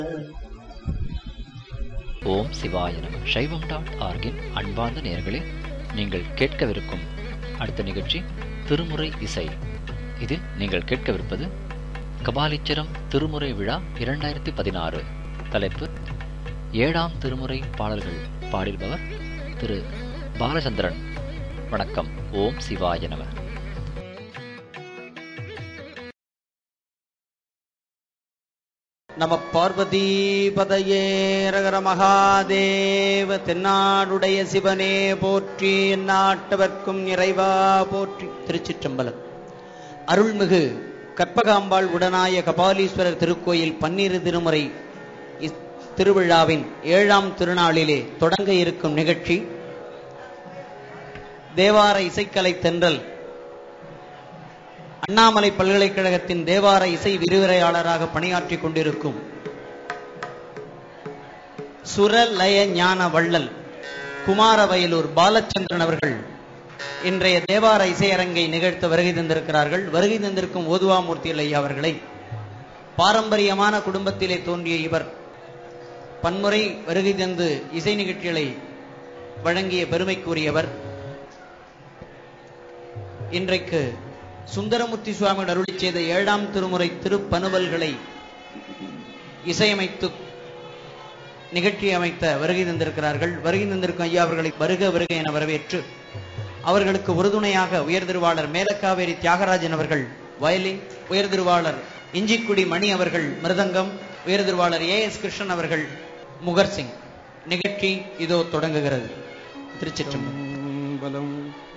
ஓம் சிவாய நம சைவம் டாட் ஆர்கின் அன்பார்ந்த நேயர்களே நீங்கள் கேட்கவிருக்கும் அடுத்த நிகழ்ச்சி திருமுறை இசை இதில் நீங்கள் கேட்கவிருப்பது கபாலீச்சரம் திருமுறை விழா இரண்டாயிரத்தி பதினாறு தலைப்பு ஏழாம் திருமுறை பாடல்கள் பாடிடுபவர் திரு பாலச்சந்திரன் வணக்கம் ஓம் சிவாய நம நம பார்வதீபதையே ரகர மகாதேவ தென்னாடுடைய சிவனே போற்றி எந்நாட்டவர்க்கும் இறைவா போற்றி திருச்சிற்றம்பலம் அருள்மிகு கற்பகாம்பாள் உடனாய கபாலீஸ்வரர் திருக்கோயில் பன்னிரு திருமுறை இஸ்- திருவிழாவின் ஏழாம் திருநாளிலே தொடங்க இருக்கும் நிகழ்ச்சி தேவார இசைக்கலை தென்றல் அண்ணாமலை பல்கலைக்கழகத்தின் தேவார இசை விரிவுரையாளராக பணியாற்றிக் கொண்டிருக்கும் சுரலய ஞான வள்ளல் குமாரவயலூர் பாலச்சந்திரன் அவர்கள் இன்றைய தேவார இசையரங்கை நிகழ்த்த வருகை தந்திருக்கிறார்கள் வருகை தந்திருக்கும் ஓதுவாமூர்த்தி ஐயா அவர்களை பாரம்பரியமான குடும்பத்திலே தோன்றிய இவர் பன்முறை வருகை தந்து இசை நிகழ்ச்சிகளை வழங்கிய பெருமைக்குரியவர் இன்றைக்கு சுந்தரமூர்த்தி சுவாமியோடு அருளி செய்த ஏழாம் திருமுறை திருப்பனுவல்களை இசையமைத்து நிகழ்ச்சி அமைத்த வருகை தந்திருக்கிறார்கள் வருகை தந்திருக்கும் ஐயா அவர்களை வருக வருக என வரவேற்று அவர்களுக்கு உறுதுணையாக உயர்திருவாளர் மேலக்காவேரி தியாகராஜன் அவர்கள் வயலின் உயர்திருவாளர் இஞ்சிக்குடி மணி அவர்கள் மிருதங்கம் உயர்திருவாளர் ஏ எஸ் கிருஷ்ணன் அவர்கள் முகர் சிங் நிகழ்ச்சி இதோ தொடங்குகிறது திருச்சிற்றம்பலம் பலம்